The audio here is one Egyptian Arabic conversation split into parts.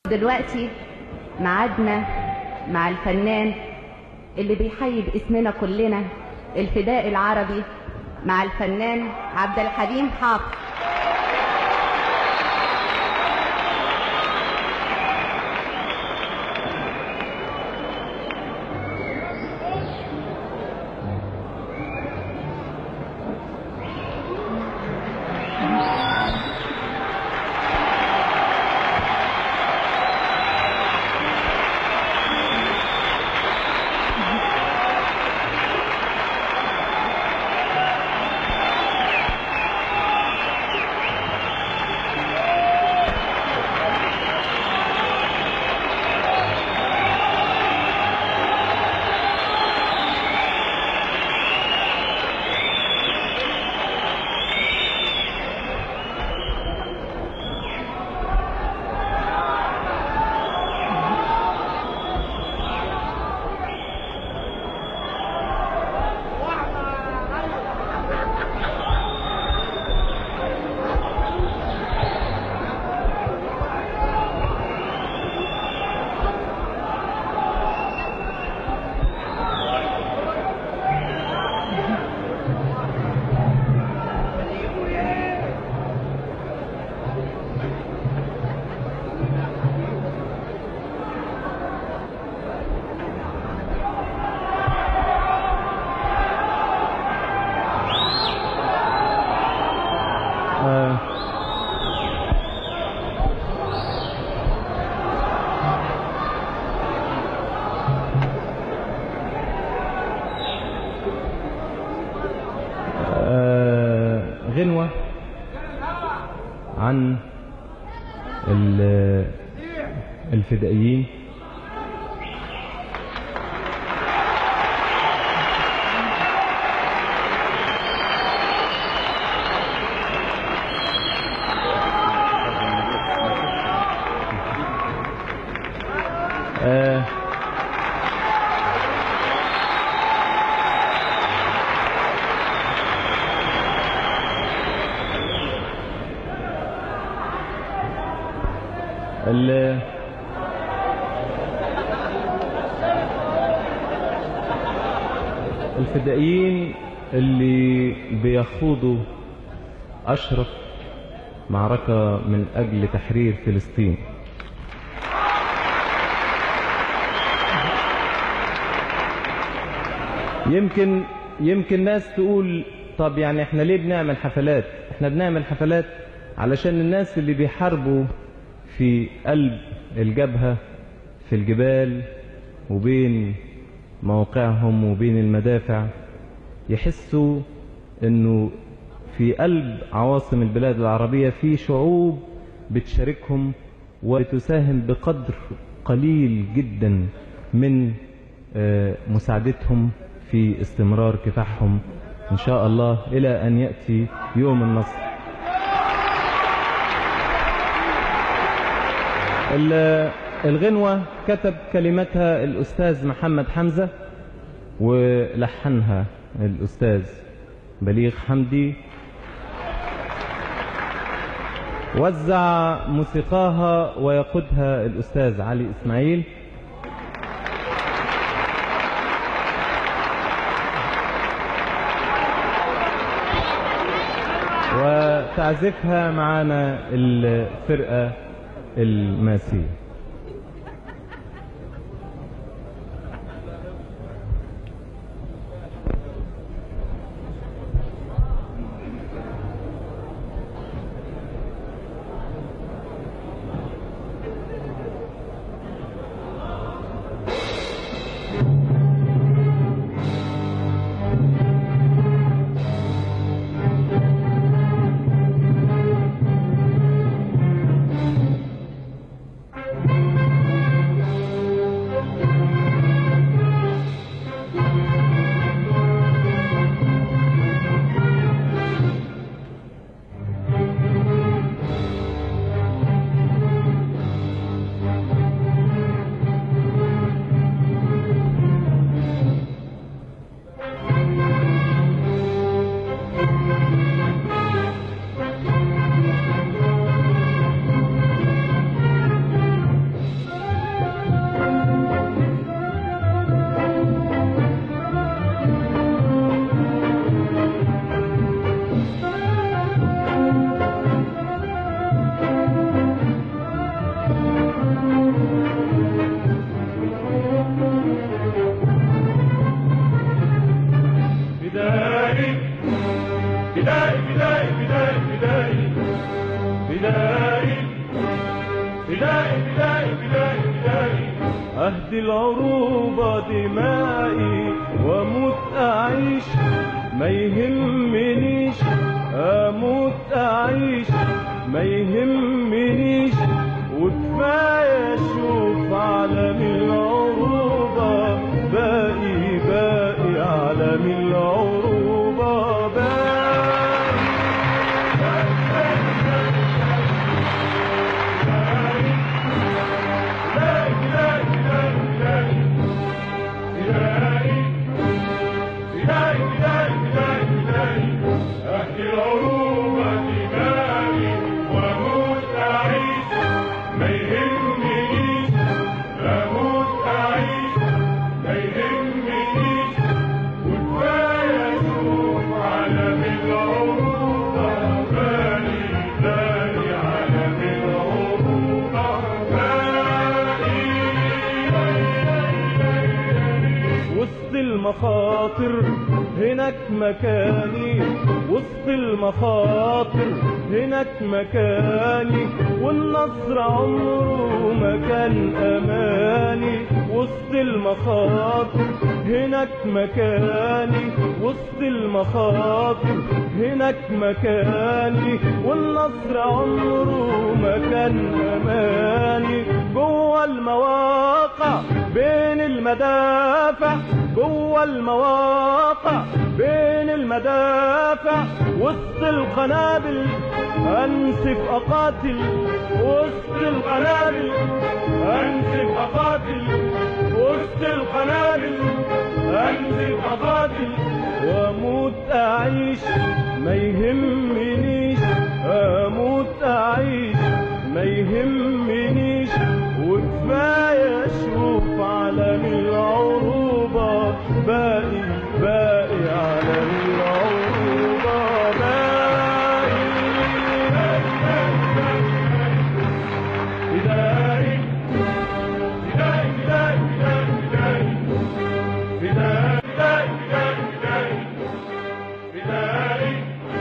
دلوقتي ميعادنا مع الفنان اللي بيحيي باسمنا كلنا الفداء العربي مع الفنان عبد الحليم حافظ آه، آه، غنوة عن ال- الفدائيين آه، ال- الفدائيين اللي بيخوضوا أشرف معركة من أجل تحرير فلسطين يمكن يمكن ناس تقول طب يعني احنا ليه بنعمل حفلات احنا بنعمل حفلات علشان الناس اللي بيحاربوا في قلب الجبهة في الجبال وبين موقعهم وبين المدافع يحسوا انه في قلب عواصم البلاد العربية في شعوب بتشاركهم وتساهم بقدر قليل جدا من آه، مساعدتهم في استمرار كفاحهم إن شاء الله إلى أن يأتي يوم النصر ال- الغنوة كتب كلماتها الأستاذ محمد حمزة ولحنها الأستاذ بليغ حمدي وزع موسيقاها ويقودها الأستاذ علي إسماعيل وتعزفها معنا الفرقة الماسية أهدي العروبة دمائي وأموت أعيش ما يهمنيش أموت أعيش ما يهمنيش وكفاية أشوف عالم العروبة باقي باقي عالم العروبة باقي وسط المخاطر هناك مكاني وسط المخاطر هناك مكاني والنصر عمره ما كان اماني وسط المخاطر هناك مكاني وسط المخاطر هناك مكاني والنصر عمره ما كان اماني جوه المواقع بين المدافع جوه المواقع بين المدافع وسط القنابل انسف اقاتل وسط القنابل انسف اقاتل وسط القنابل انسف اقاتل واموت اعيش ما يهمنيش اموت اعيش ما يهمنيش وكفايه اشوف عالم العروبه باقي باقي عالم العروبه باقي بداية بداية بداية بداية بداية بداية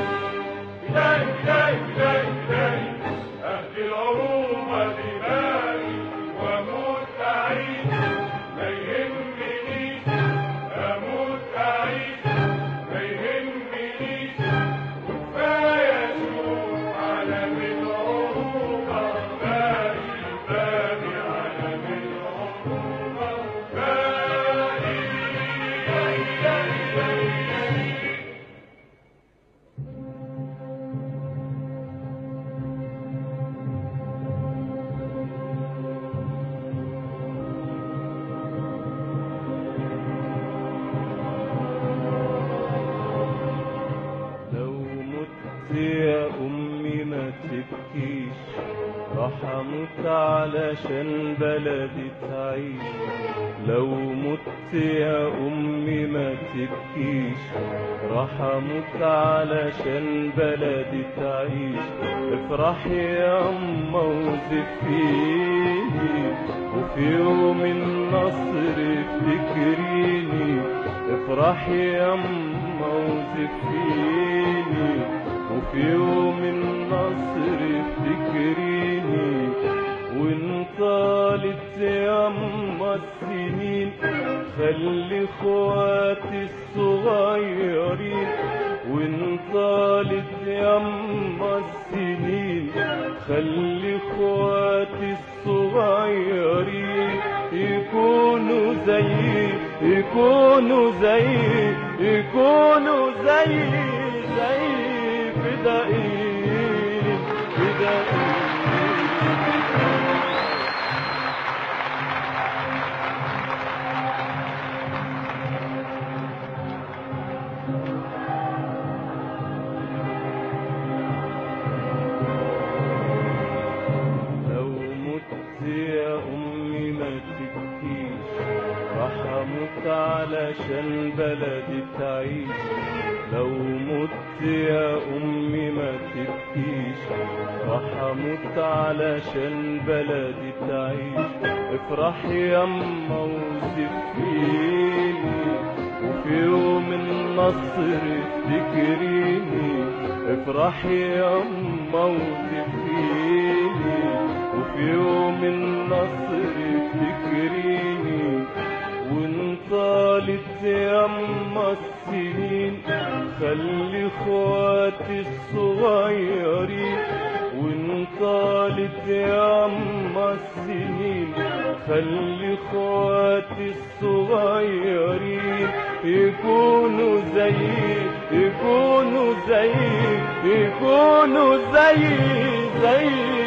أهدي العروبة دمائي وأموت أعيش ما يهمنيش أموت أعيش ما يهمنيش وكفاية أشوف عالم العروبة باقي باقي عالم العروبة باقي لو مت يا أمي ما تبكيش راح أموت علشان بلدي تعيش لو مت يا أمي ما تبكيش راح أموت علشان بلدي تعيش افرحي يا أما وزفيني وفي يوم النصر افتكريني افرحي يا أما وزفيني وفي يوم النصر افتكريني وان طالت ياما السنين خلي اخواتي الصغيرين وان طالت ياما السنين خلي اخواتي الصغيرين يكونوا زي يكونوا زي يكونوا زي زي فدائين فدائين لو مت يا أمي ما تبكيش راح أموت علشان بلدي تعيش لو مت يا أمي ما تبكيش راح أموت علشان بلدي تعيش افرحي يما وزفيني وفي يوم النصر افتكريني افرحي يما وزفيني وفي في يوم النصر تكريني وان طالت يما السنين خلي اخواتي الصغيرين وان طالت يما السنين خلي اخواتي الصغيرين يكونوا زي يكونوا زي يكونوا زي زي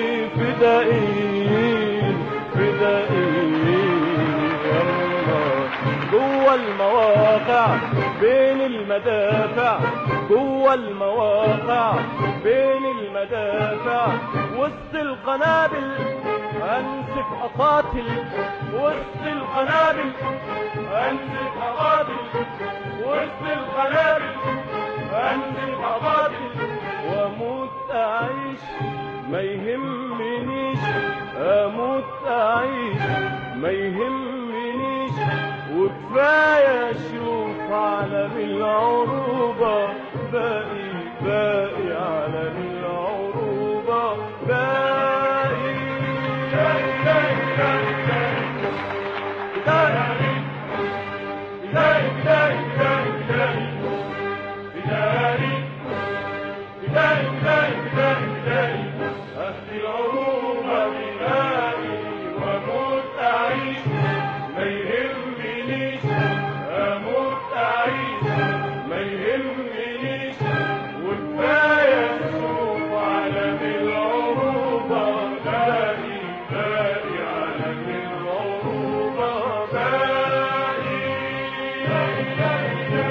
فدائيين فدائيين يلا جوه المواقع بين المدافع جوه المواقع بين المدافع وسط القنابل امسك اقاتل وسط القنابل امسك اقاتل وسط القنابل امسك اقاتل واموت اعيش ما يهمنيش اموت اعيش ما يهمنيش وكفايه اشوف عالم العروبه باقي باقي عالم العروبه باقي أهدي العروبة بمائي وأموت أعيش ما يهمنيش أموت أعيش ما يهمنيش وكفاية أشوف عالم العروبة باقي باقي عالم العروبة باقي